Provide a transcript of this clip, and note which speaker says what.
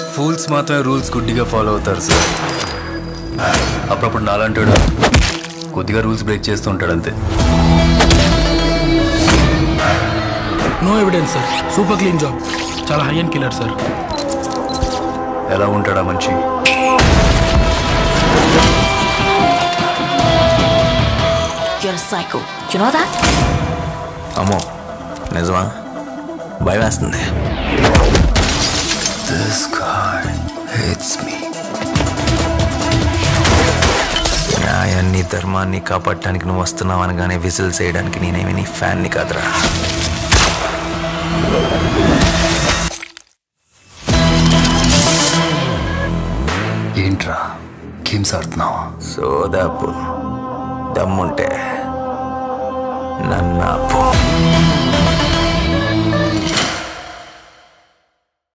Speaker 1: Fools మాత్రమే rules గుడ్డిగా follow అవుతారు సార్ అప్పుడప్పుడు నాలంటాడు కొద్దిగా రూల్స్ బ్రేక్ చేస్తూ ఉంటాడు అంతే
Speaker 2: no evidence sir super clean job చాలా హై అండ్ కిల్లర్ సార్
Speaker 1: ఎలా ఉంటాడా మంచి
Speaker 3: You're a psycho. You know that?
Speaker 4: అమ్మో నిజమా భయం వేస్తుంది
Speaker 1: దిస్ guy hates me
Speaker 4: న్యాయాన్ని ధర్మాన్ని కాపాడటానికి నువ్వు వస్తున్నావు అనగానే విజిల్ చేయడానికి నేనేమి నీ ఫ్యాన్ని కాదురా
Speaker 1: ఏంట్రా గేమ్స్ ఆడుతున్నావా
Speaker 4: సోదాపు దమ్ముంటే నన్నాపు